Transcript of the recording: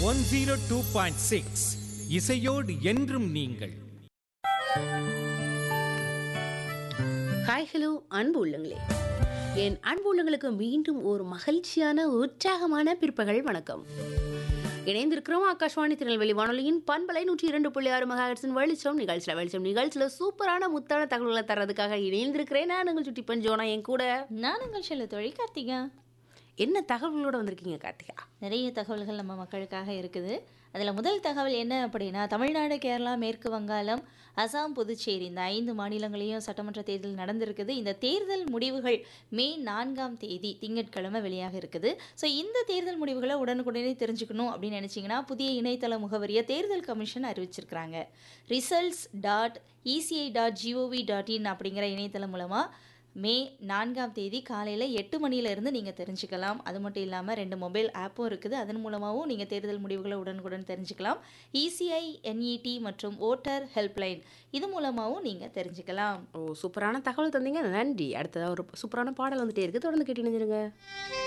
one zero two point six இசையோடு என்றும் நீங்கள் ஹாய் ஹலோ அன்பு உள்ளங்களே என் அன்பு உள்ளங்களுக்கு மீண்டும் ஒரு மகிழ்ச்சியான உற்சாகமான பிற்பகல் வணக்கம் இணைந்திருக்கிறோம் ஆகாஷ்வாணி திருநெல்வேலி வானொலியின் பண்பலை நூற்றி இரண்டு புள்ளி ஆறு மகாஹெட்ஸின் வெளிச்சம் நிகழ்ச்சியில் வெளிச்சம் நிகழ்ச்சியில் சூப்பரான முத்தான தகவல்களை தர்றதுக்காக இணைந்திருக்கிறேன் நான் உங்கள் சுட்டி பஞ்சோனா என் கூட நான் உங்கள் செல்ல தொழில் கார்த்திகா என்ன தகவல்களோட வந்திருக்கீங்க கார்த்திகா நிறைய தகவல்கள் நம்ம மக்களுக்காக இருக்குது அதில் முதல் தகவல் என்ன அப்படின்னா தமிழ்நாடு கேரளா மேற்கு வங்காளம் அசாம் புதுச்சேரி இந்த ஐந்து மாநிலங்களையும் சட்டமன்ற தேர்தல் நடந்திருக்குது இந்த தேர்தல் முடிவுகள் மே நான்காம் தேதி திங்கட்கிழமை வெளியாக இருக்குது ஸோ இந்த தேர்தல் முடிவுகளை உடனுக்குடனே தெரிஞ்சுக்கணும் அப்படின்னு நினச்சிங்கன்னா புதிய இணையதள முகவரியை தேர்தல் கமிஷன் அறிவிச்சிருக்கிறாங்க results dot ECI dot GOV dot in அப்படிங்கிற இணையதளம் மூலமாக மே நான்காம் தேதி காலையில் எட்டு மணியிலேருந்து நீங்கள் தெரிஞ்சுக்கலாம் அது மட்டும் இல்லாமல் ரெண்டு மொபைல் ஆப்பும் இருக்குது அதன் மூலமாகவும் நீங்கள் தேர்தல் முடிவுகளை உடனுக்குடன் தெரிஞ்சுக்கலாம் இசிஐ என்இடி மற்றும் ஓட்டர் ஹெல்ப்லைன் இது மூலமாகவும் நீங்கள் தெரிஞ்சுக்கலாம் ஓ சூப்பரான தகவல் தந்தீங்க நன்றி அடுத்ததாக ஒரு சூப்பரான பாடல் வந்துட்டே இருக்கு தொடர்ந்து கேட்டு இணைஞ்சிருங்க